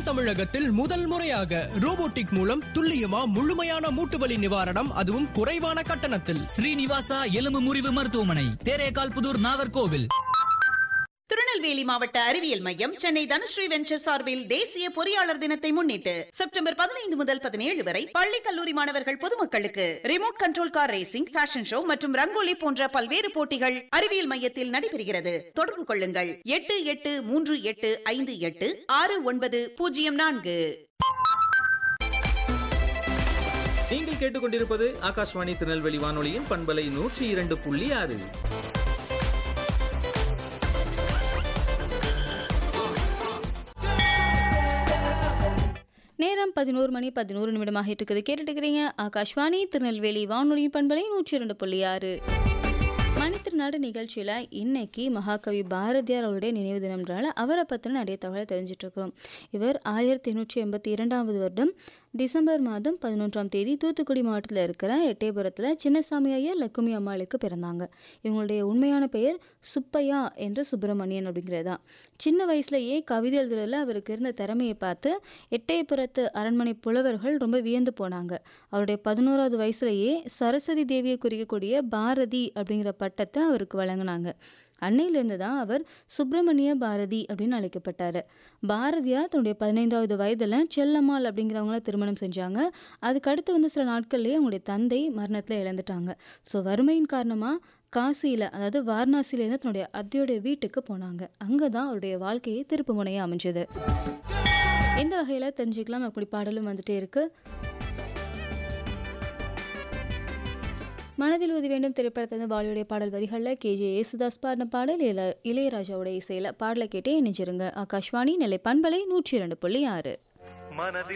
தென் தமிழகத்தில் முதல் முறையாக ரோபோட்டிக் மூலம் துல்லியமா முழுமையான மூட்டுவலி நிவாரணம் அதுவும் குறைவான கட்டணத்தில் ஸ்ரீனிவாசா எலும்பு முறிவு மருத்துவமனை தேரேகால் புதூர் நாகர்கோவில் திருநெல்வேலி மாவட்ட அறிவியல் மையம் சென்னை தனுஸ்ரீ வெஞ்சர் சார்பில் தேசிய பொறியாளர் தினத்தை முன்னிட்டு செப்டம்பர் பதினைந்து முதல் பதினேழு வரை பள்ளி கல்லூரி மாணவர்கள் பொதுமக்களுக்கு remote control car racing fashion show மற்றும் ரங்கோலி போன்ற பல்வேறு போட்டிகள் அறிவியல் மையத்தில் நடைபெறுகிறது தொடர்பு கொள்ளுங்கள் எட்டு எட்டு மூன்று எட்டு ஐந்து எட்டு ஆறு ஒன்பது பூஜ்ஜியம் நான்கு நீங்கள் கேட்டுக்கொண்டிருப்பது ஆகாஷ்வாணி திருநெல்வேலி வானொலியின் பண்பலை நூற்றி இரண்டு புள்ளி ஆறு நேரம் பதினோரு மணி பதினோரு நிமிடமாக இருக்குது கேட்டுட்டு இருக்கிறீங்க ஆகாஷ்வாணி திருநெல்வேலி வானொலி பண்பலை நூற்றி இரண்டு புள்ளி ஆறு மணித்திருநாடு நிகழ்ச்சியில் இன்னைக்கு மகாகவி பாரதியார் அவருடைய நினைவு தினம்ன்றனால அவரை பற்றின நிறைய தகவலை தெரிஞ்சிட்டு இருக்கிறோம் இவர் ஆயிரத்தி எண்ணூற்றி எண்பத்தி இரண்டாவது வருடம் டிசம்பர் மாதம் பதினொன்றாம் தேதி தூத்துக்குடி மாவட்டத்தில் இருக்கிற எட்டயபுரத்தில் சின்னசாமி ஐயா லக்குமி அம்மாளுக்கு பிறந்தாங்க இவங்களுடைய உண்மையான பெயர் சுப்பையா என்ற சுப்பிரமணியன் அப்படிங்கிறது தான் சின்ன வயசுலயே கவிதை எழுதுறதுல அவருக்கு இருந்த திறமையை பார்த்து எட்டயபுரத்து அரண்மனை புலவர்கள் ரொம்ப வியந்து போனாங்க அவருடைய பதினோராவது வயசுலயே சரஸ்வதி தேவியை குறிக்கக்கூடிய பாரதி அப்படிங்கிற பட்டத்தை அவருக்கு வழங்கினாங்க அன்னையிலிருந்து தான் அவர் சுப்பிரமணிய பாரதி அப்படின்னு அழைக்கப்பட்டார் பாரதியார் தன்னுடைய பதினைந்தாவது வயதில் செல்லம்மாள் அப்படிங்கிறவங்கள திருமணம் செஞ்சாங்க அதுக்கு அடுத்து வந்து சில நாட்கள்லேயே அவங்களுடைய தந்தை மரணத்தில் இழந்துட்டாங்க ஸோ வறுமையின் காரணமாக காசியில் அதாவது வாரணாசியிலேருந்து தன்னுடைய அத்தையோடைய வீட்டுக்கு போனாங்க அங்கே தான் அவருடைய வாழ்க்கையை திருப்பு முனையாக அமைஞ்சது எந்த வகையில் தெரிஞ்சுக்கலாம் அப்படி பாடலும் வந்துட்டே இருக்கு மனதில் உதவி வேண்டும் திரைப்படத்திலிருந்து பாலியுடைய பாடல் வரிகளில் கேஜே யேசுதாஸ் பாடின பாடல் இளைய இளையராஜாவோட இசையில் பாடலை கேட்டே இணைஞ்சிருங்க ஆகாஷ்வாணி நெல்லை பண்பலை நூற்றி இரண்டு புள்ளி ஆறு